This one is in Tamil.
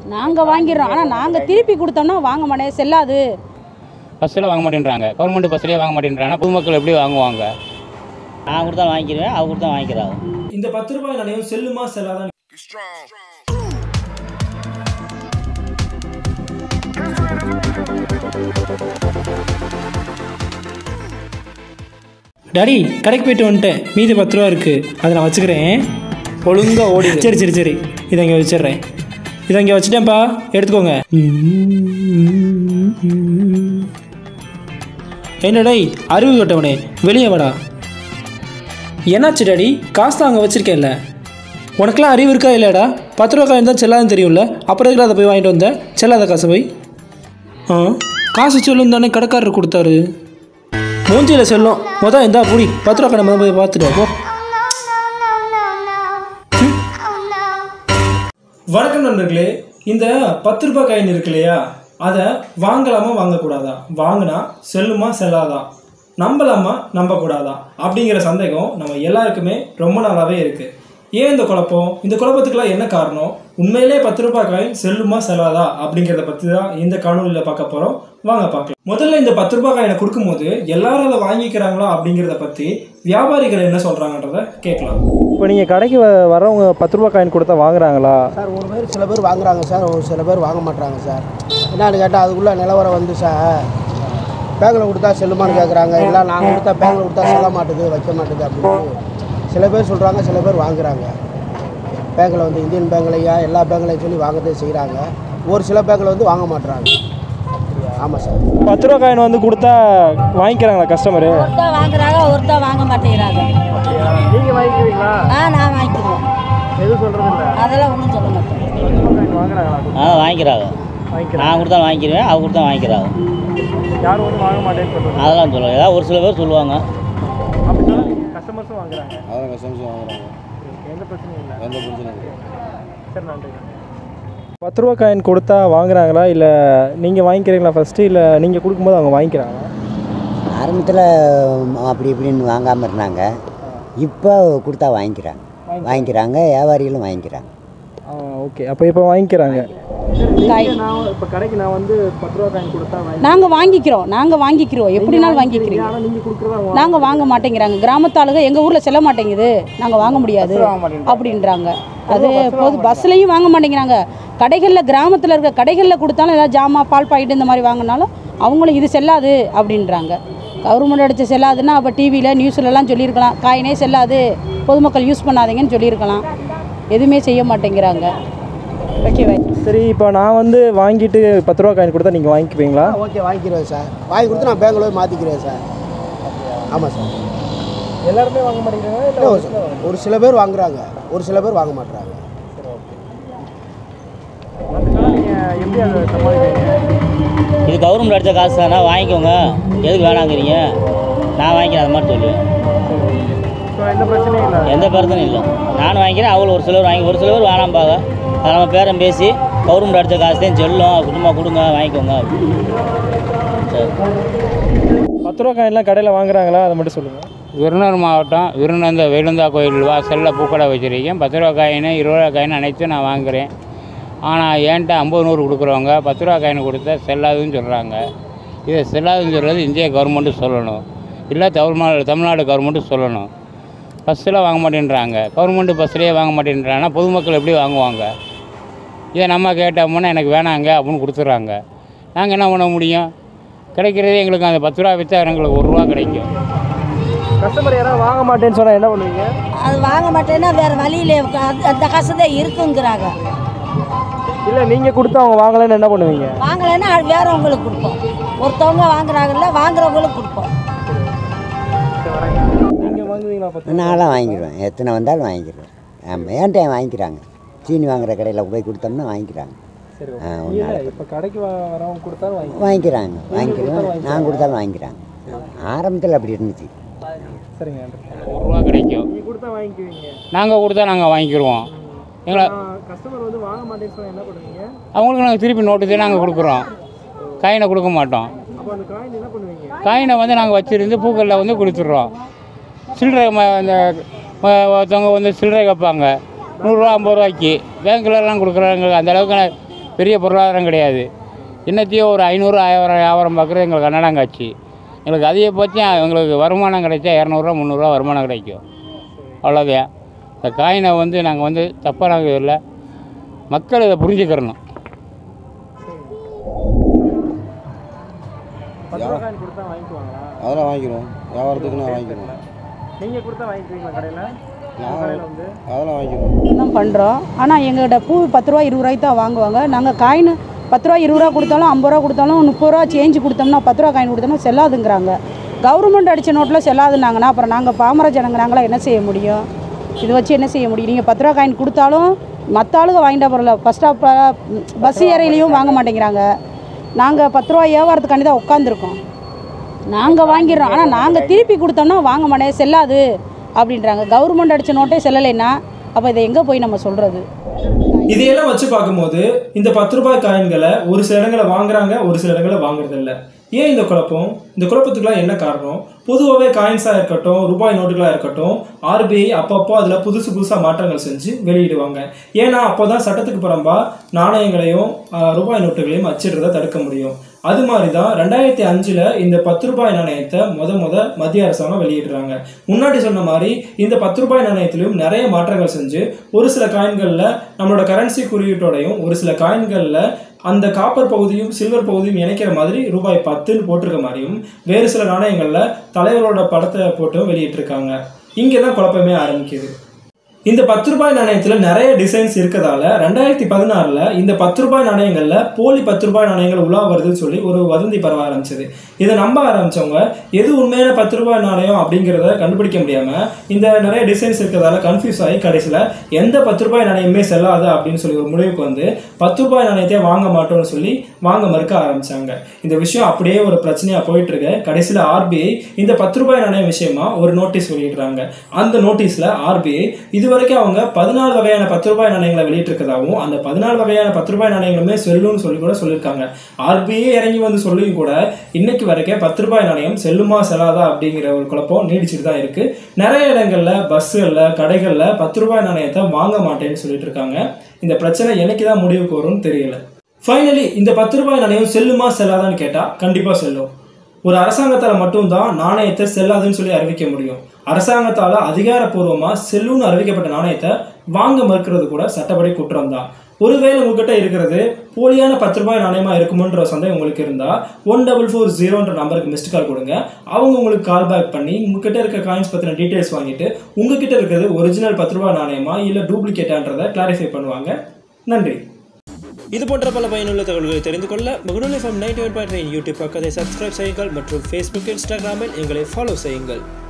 நாங்கள் வாங்கிடுறோம் ஆனால் நாங்கள் திருப்பி கொடுத்தோம்னா வாங்க மாட்டேன் செல்லாது பஸ்ஸில் வாங்க மாட்டேன்றாங்க கவர்மெண்ட் பஸ்லேயே வாங்க மாட்டேன்றாங்க பொதுமக்கள் எப்படி வாங்குவாங்க நான் கொடுத்தா வாங்கிக்கிறேன் அவ கொடுத்தா வாங்கிக்கிறாங்க இந்த பத்து ரூபாய் நாணயம் செல்லுமா செல்லாதான் டாடி கடைக்கு போயிட்டு வந்துட்டேன் மீதி பத்து ரூபா இருக்கு அதை நான் வச்சுக்கிறேன் ஒழுங்காக ஓடி சரி சரி சரி இதை இங்கே வச்சிடுறேன் இதை இங்கே வச்சுட்டேன்ப்பா எடுத்துக்கோங்க என்ன டேய் அறிவு கட்டவனே வெளியே வாடா என்னாச்சு டாடி காசு தான் அங்கே வச்சிருக்கேன்ல உனக்கெல்லாம் அறிவு இருக்கா இல்லையாடா பத்து ரூபா காயின் தான் செல்லாதுன்னு தெரியும்ல அப்புறம் எதுக்கு அதை போய் வாங்கிட்டு வந்த செல்லாத காசை போய் ஆ காசு செல்லும் தானே கடைக்காரர் கொடுத்தாரு மூஞ்சியில் செல்லும் மொதல் எந்தா புடி பத்து ரூபா கடை போய் பார்த்துட்டு வா, போ வணக்கம் நண்பர்களே இந்த பத்து ரூபாய் காயின் இருக்கு இல்லையா அதை வாங்கலாமா வாங்கக்கூடாதா வாங்கினா செல்லுமா செல்லாதா நம்பலாமா நம்பக்கூடாதா அப்படிங்கிற சந்தேகம் நம்ம எல்லாருக்குமே ரொம்ப நாளாகவே இருக்குது ஏன் இந்த குழப்பம் இந்த குழப்பத்துக்குலாம் என்ன காரணம் உண்மையிலே பத்து ரூபாய் காயின் செல்லுமா செல்லாதா அப்படிங்கிறத பற்றி தான் இந்த காணொலியில் பார்க்க போகிறோம் வாங்க பார்க்கலாம் முதல்ல இந்த பத்து ரூபாய் காயினை கொடுக்கும்போது எல்லாரும் அதை வாங்கிக்கிறாங்களா அப்படிங்கிறத பற்றி வியாபாரிகள் என்ன சொல்கிறாங்கன்றத கேட்கலாம் இப்போ நீங்கள் கடைக்கு வ- வரவங்க பத்து ரூபா காயின் கொடுத்தா வாங்குறாங்களா சார் ஒரு பேர் சில பேர் வாங்குறாங்க சார் ஒரு சில பேர் வாங்க மாட்றாங்க சார் என்னன்னு கேட்டால் அதுக்குள்ளே நிலவரம் வந்து சார் பேங்கில் கொடுத்தா செல்லுமான்னு கேட்குறாங்க இல்லை நாங்கள் கொடுத்தா பேங்கில் கொடுத்தா செல்ல மாட்டுது வைக்க மாட்டுது அப்படின்னு சில பேர் சொல்கிறாங்க சில பேர் வாங்குறாங்க பேங்கில் வந்து இந்தியன் பேங்க்லையா எல்லா பேங்க்லையும் சொல்லி வாங்கதே செய்கிறாங்க ஒரு சில பேங்கில் வந்து வாங்க மாட்றாங்க ஆமாம் சார் பத்து ரூபா காயின் வந்து கொடுத்தா வாங்கிக்கிறாங்களா கஸ்டமரு ஒருத்தா வாங்குறாங்க ஒருத்தா வாங்க மாட்டேங்கிறாங்க நீங்கள் வாங்கிக்குவீங்களா ஆ நான் வாங்கிக்குவோம் எதுவும் சொல்கிறது இல்லை அதெல்லாம் ஒன்றும் சொல்ல மாட்டேன் வாங்குறாங்களா ஆ வாங்கிக்கிறாங்க நான் கொடுத்தா வாங்கிக்கிறேன் அவ கொடுத்தா வாங்கிக்கிறாங்க யாரும் வந்து வாங்க மாட்டேன்னு சொல்கிறாங்க அதெல்லாம் சொல்லுவாங்க ஏதாவது ஒரு சில பேர் சொல்லுவாங்க அப்படின்னா கஸ்டமர்ஸும் வாங்குறாங்க அதான் கஸ்டமர்ஸும் வாங்குறாங்க எந்த பிரச்சனையும் இல்லை எந்த பிரச்சனையும் இல்லை சரி நன்றி பத்து ரூபா காயின் கொடுத்தா வாங்குறாங்களா இல்லை நீங்கள் வாங்கிக்கிறீங்களா ஃபஸ்ட்டு இல்லை நீங்கள் கொடுக்கும்போது அவங்க வாங்கிக்கிறாங்களா ஆரம்பத்தில் அப்படி இப்படின்னு வாங்காமல் இருந்தாங்க இப்போ கொடுத்தா வாங்கிக்கிறாங்க வாங்கிக்கிறாங்க வியாபாரிகளும் வாங்கிக்கிறாங்க ஆ ஓகே அப்போ இப்போ வாங்கிக்கிறாங்க காய் நான் இப்போ கடைக்கு நான் வந்து பத்து ரூபா காயின் கொடுத்தா வாங்கி நாங்கள் வாங்கிக்கிறோம் நாங்கள் வாங்கிக்கிறோம் எப்படினாலும் வாங்கிக்கிறீங்க ஆனால் நீங்கள் கொடுக்குறதா நாங்கள் வாங்க மாட்டேங்கிறாங்க கிராமத்தாளுக எங்கள் ஊரில் செல்ல மாட்டேங்குது நாங்கள் வாங்க முடியாது அப்படின்றாங்க அது பொது பஸ்லையும் வாங்க மாட்டேங்கிறாங்க கடைகளில் கிராமத்தில் இருக்க கடைகளில் கொடுத்தாலும் ஏதாவது ஜாமா பால் பாக்கெட் இந்த மாதிரி வாங்கினாலும் அவங்களும் இது செல்லாது அப்படின்றாங்க கவர்மெண்ட் அடிச்சு செல்லாதுன்னா அப்போ டிவியில் நியூஸ்லலாம் சொல்லியிருக்கலாம் காயினே செல்லாது பொதுமக்கள் யூஸ் பண்ணாதீங்கன்னு சொல்லியிருக்கலாம் எதுவுமே செய்ய மாட்டேங்கிறாங்க ஓகேவா சரி இப்போ நான் வந்து வாங்கிட்டு பத்து ரூபா காயின் கொடுத்தா நீங்கள் வாங்கிக்குவீங்களா ஓகே வாங்கிக்கிறேன் சார் வாங்கி கொடுத்து நான் பேங்கில் போய் மாற்றிக்கிறேன் சார் ஆமாம் சார் எல்லாருமே வாங்க மாட்டேங்கிறாங்க இல்லை, ஒரு சில- ஒரு சில பேர் வாங்குறாங்க ஒரு சில பேர் வாங்க மாட்றாங்க நீங்கள் எப்படி அதை சமாளிக்கிறீங்க இது கவர்மெண்ட் அடித்த காசு தானே வாங்கிக்கோங்க எதுக்கு வேணாங்கிறீங்க நான் வாங்கிக்கிறேன் அது மாதிரி சொல்லுவேன் ஸோ எந்த பிரச்சனையும் இல்லை எந்த பிரச்சனையும் இல்லை நானும் வாங்கிக்கிறேன் அவளும் ஒரு சிலர் வாங்கி ஒரு சிலர் வேணாம்பாங்க அதை நம்ம பேரம் பேசி கவர்மெண்ட் அடித்த காசு தான் செல்லும் குடும்பமாக கொடுங்க வாங்கிக்கோங்க சரி பத்து ரூபா காயின்லாம் கடையில் வாங்குறாங்களா அதை மட்டும் சொல்லுங்கள் விருதுநகர் மாவட்டம் விருந்தந்த வேலுந்தா கோயில் வாசலில் பூக்கடை வச்சுருக்கேன் பத்து ரூபா காயின் இருபது ரூபா காயின் அனைத்தும் நான் வாங்குகிறேன் ஆனால் என்கிட்ட ஐம்பது நூறு கொடுக்குறவங்க பத்து ரூபா காயின் கொடுத்தா செல்லாதுன்னு சொல்கிறாங்க இதை செல்லாதுன்னு சொல்கிறது இந்திய கவர்மெண்ட்டு சொல்லணும் இல்லை தமிழ்நாடு தமிழ்நாடு கவர்மெண்ட்டு சொல்லணும் பஸ்ஸில் வாங்க மாட்டேன்றாங்க கவர்மெண்ட்டு பஸ்ஸிலே வாங்க மாட்டேன்றாங்கன்னா பொதுமக்கள் எப்படி வாங்குவாங்க இதை நம்ம கேட்டோம்னா எனக்கு வேணாங்க அப்படின்னு கொடுத்துட்றாங்க நாங்கள் என்ன பண்ண முடியும் கிடைக்கிறதே எங்களுக்கு அந்த பத்து ரூபா விற்றா எங்களுக்கு ஒரு ரூபா கிடைக்கும் கஸ்டமர் யாராவது வாங்க மாட்டேன்னு சொன்னால் என்ன பண்ணுவீங்க அது வாங்க மாட்டேன்னா வேற வழியில அந்த- அந்த காசு தான் இருக்குங்கிறாங்க இல்லை நீங்கள் கொடுத்து அவங்க வாங்கலைன்னு என்ன பண்ணுவீங்க வாங்கலைன்னா அது வேறவங்களுக்கு கொடுப்போம் ஒருத்தவங்க வாங்குறாங்கல்ல வாங்குறவங்களுக்கு கொடுப்போம் நீங்கள் வாங்குவீங்களா பத்து நான்லாம் வாங்கிடுவேன் எத்தனை வந்தாலும் வாங்கிடுவேன் ஆமாம் ஏன்ட்ட வாங்கிக்கிறாங்க சீனி வாங்குற கடையில் போய் கொடுத்தோம்னா வாங்கிக்கிறாங்க சரி ஆ, ஒரு இல்லை நாளைக்கு. இப்போ கடைக்கு வ- வரவங்க கொடுத்தாலும் வாங்கி வாங்கிக்கிறாங்க வாங்கிக்கிறேன் நான் கொடுத்தாலும் வாங்கிக்கிறாங்க ஆரம்பத்தில் அப்படி இருந்துச்சு சரிங்க நன்றி ஒரு ரூபா கிடைக்கும் நீங்கள் கொடுத்தா வாங்கிக்குவீங்க நாங்கள் கொடுத்தா நாங்கள் வாங்கிக்கிடுவோம் எங்களை கஸ்டமர் வந்து வாங்க மாட்டேன்னு சொன்னால் என்ன பண்ணுவீங்க அவங்களுக்கு நாங்கள் திருப்பி நோட்டு நாங்கள் கொடுக்குறோம் காயினை கொடுக்க மாட்டோம் அப்போ அந்த காயின் என்ன பண்ணுவீங்க காயினை வந்து நாங்கள் வச்சுருந்து பூக்களில் வந்து கொடுத்துட்றோம் சில்லறை ம- இந்த ம- ஒருத்தவங்க வந்து சில்லறை கேட்பாங்க நூறுரூவா ஐம்பது ரூபாய்க்கு பேங்க்லலாம் கொடுக்குறாங்க அந்த அளவுக்கு நான் பெரிய பொருளாதாரம் கிடையாது இன்னத்தையும் ஒரு ஐநூறு ஆயிரம் வியாபாரம் பார்க்குறது எங்களுக்கு கன்னடாங்காட்சி எங்களுக்கு அதிகபட்சம் எங்களுக்கு வருமானம் கிடைச்சா இரநூறுவா முந்நூறுரூவா வருமானம் கிடைக்கும் அவ்வளோதான் இந்த காயினை வந்து நாங்கள் வந்து தப்பாக நாங்கள் இல்லை மக்கள் இதை புரிஞ்சுக்கிறணும் பத்து ரூபா காயின் கொடுத்தா வாங்கிக்குவாங்களா அதெல்லாம் வாங்கிக்கிறோம் வியாபாரத்துக்கு நான் வாங்கிக்கிறோம் நீங்கள் கொடுத்தா வாங்கிக்குவீங்களா கடையில் நான் கடையில் வந்து அதெல்லாம் வாங்கிக்கிறோம் தான் பண்ணுறோம் ஆனால் எங்கள்கிட்ட பூ பத்து ரூபா இருபது ரூபாய்க்கு தான் வாங்குவாங்க நாங்கள் காயின் பத்து ரூபா இருபது ரூபா கொடுத்தாலும் ஐம்பது ரூபா கொடுத்தாலும் முப்பது ரூபா சேஞ்சு கொடுத்தோம்னா பத்து ரூபா காயின் கொடுத்தோம்னா செல்லாதுங்கிறாங்க கவர்மெண்ட் அடித்த நோட்டில் செல்லாதுன்னாங்கன்னா அப்புறம் நாங்கள் பாமர ஜனங்க நாங்களாம் என்ன செய்ய முடியும் இது வச்சு என்ன செய்ய முடியும் நீங்கள் பத்து ரூபா காயின் கொடுத்தாலும் மற்ற ஆளுங்க வாங்கிட்ட போகிறல பஸ் ஸ்டாப்பில் பஸ் ஏறையிலையும் வாங்க மாட்டேங்கிறாங்க நாங்கள் பத்து ரூபா வியாபாரத்துக்காண்டி தான் உட்காந்துருக்கோம் நாங்கள் வாங்கிடுறோம் ஆனால் நாங்கள் திருப்பி கொடுத்தோம்னா வாங்க மாட்டேன் செல்லாது அப்படின்றாங்க கவர்மெண்ட் அடித்த நோட்டே செல்லலைன்னா அப்போ இதை எங்கே போய் நம்ம சொல்கிறது இதையெல்லாம் வச்சு பார்க்கும்போது இந்த பத்து ரூபாய் காயின்களை ஒரு சில இடங்களை வாங்குறாங்க ஒரு சில இடங்களை வாங்குறது இல்ல ஏன் இந்த குழப்பம் இந்த குழப்பத்துக்குலாம் என்ன காரணம் பொதுவாகவே காயின்ஸாக இருக்கட்டும் ரூபாய் நோட்டுகளாக இருக்கட்டும் ஆர்பிஐ அப்பப்போ அதில் புதுசு புதுசாக மாற்றங்கள் செஞ்சு வெளியிடுவாங்க ஏன்னா அப்போ தான் சட்டத்துக்கு புறம்பா நாணயங்களையும் ஆஹ், ரூபாய் நோட்டுகளையும் அச்சிடுறதை தடுக்க முடியும் அது மாதிரி தான் ரெண்டாயிரத்தி அஞ்சில் இந்த பத்து ரூபாய் நாணயத்தை முத முத மத்திய அரசாங்கம் வெளியிடுறாங்க முன்னாடி சொன்ன மாதிரி இந்த பத்து ரூபாய் நாணயத்திலையும் நிறைய மாற்றங்கள் செஞ்சு ஒரு சில காயின்களில் நம்மளோட கரன்சி குறியீட்டோடையும் ஒரு சில காயின்களில் அந்த காப்பர் பகுதியும் சில்வர் பகுதியும் இணைக்கிற மாதிரி ரூபாய் பத்துன்னு போட்டிருக்க மாதிரியும் வேறு சில நாணயங்களில் தலைவரோட படத்தை போட்டும் வெளியிட்டிருக்காங்க இங்கே தான் குழப்பமே ஆரம்பிக்குது இந்த பத்து ரூபாய் நாணயத்தில் நிறைய டிசைன்ஸ் இருக்கதால ரெண்டாயிரத்தி பதினாறில் இந்த பத்து ரூபாய் நாணயங்களில் போலி பத்து ரூபாய் நாணயங்கள் உலா வருதுன்னு சொல்லி ஒரு வதந்தி பரவ ஆரம்பிச்சது இதை நம்ப ஆரம்பிச்சவங்க எது உண்மையான பத்து ரூபாய் நாணயம் அப்படிங்கிறத கண்டுபிடிக்க முடியாமல் இந்த நிறைய டிசைன்ஸ் இருக்கிறதால கன்ஃபியூஸ் ஆகி கடைசியில் எந்த பத்து ரூபாய் நாணயமே செல்லாது அப்படின்னு சொல்லி ஒரு முடிவுக்கு வந்து பத்து ரூபாய் நாணயத்தை வாங்க மாட்டோம்னு சொல்லி வாங்க மறுக்க ஆரம்பிச்சாங்க இந்த விஷயம் அப்படியே ஒரு பிரச்சனையாக போயிட்டு இருக்கு கடைசியில் ஆர்பிஐ இந்த பத்து ரூபாய் நாணயம் விஷயமா ஒரு நோட்டீஸ் வெளியிடுறாங்க அந்த நோட்டீஸில் ஆர்பிஐ இது வரைக்கும் அவங்க பதினாலு வகையான பத்து ரூபாய் நாணயங்களை வெளியிட்டிருக்கதாகவும் அந்த பதினாலு வகையான பத்து ரூபாய் நாணயங்களுமே செல்லும்னு சொல்லி கூட சொல்லியிருக்காங்க ஆர்பிஐ இறங்கி வந்து சொல்லியும் கூட இன்னைக்கு வரைக்கும் பத்து ரூபாய் நாணயம் செல்லுமா செல்லாதா அப்படிங்கிற ஒரு குழப்பம் நீடிச்சுட்டு தான் இருக்கு நிறைய இடங்கள்ல பஸ்ஸுகளில் கடைகளில் பத்து ரூபாய் நாணயத்தை வாங்க மாட்டேன்னு சொல்லிட்டு இருக்காங்க இந்த பிரச்சனை என்னைக்கு தான் முடிவுக்கு வரும்னு தெரியல ஃபைனலி இந்த பத்து ரூபாய் நாணயம் செல்லுமா செல்லாதான்னு கேட்டால் கண்டிப்பாக செல்லும் ஒரு அரசாங்கத்தால் மட்டும்தான் நாணயத்தை செல்லாதுன்னு சொல்லி அறிவிக்க முடியும் அரசாங்கத்தால் அதிகாரப்பூர்வமாக செல்லுன்னு அறிவிக்கப்பட்ட நாணயத்தை வாங்க மறுக்கிறது கூட சட்டப்படி குற்றம் தான் ஒருவேளை உங்ககிட்ட இருக்கிறது போலியான பத்து ரூபாய் நாணயமா இருக்குமோன்ற சந்தேகம் உங்களுக்கு இருந்தா ஒன் டபுள் ஃபோர் ஜீரோன்ற நம்பருக்கு மிஸ்டு கால் கொடுங்க அவங்க உங்களுக்கு கால் பேக் பண்ணி உங்ககிட்ட இருக்க காயின்ஸ் பத்தின டீடைல்ஸ் வாங்கிட்டு உங்ககிட்ட இருக்கிறது ஒரிஜினல் பத்து ரூபாய் நாணயமா இல்ல டூப்ளிகேட்டான்றதை கிளாரிஃபை பண்ணுவாங்க நன்றி இது போன்ற பல பயனுள்ள தகவல்களை தெரிந்து கொள்ள முகநூல் FM ninety one point YouTube பக்கத்தை சப்ஸ்கிரைப் செய்யுங்கள் மற்றும் ஃபேஸ்புக் இன்ஸ்டாகிராமில் எங்களை ஃபாலோ செய்யுங்கள்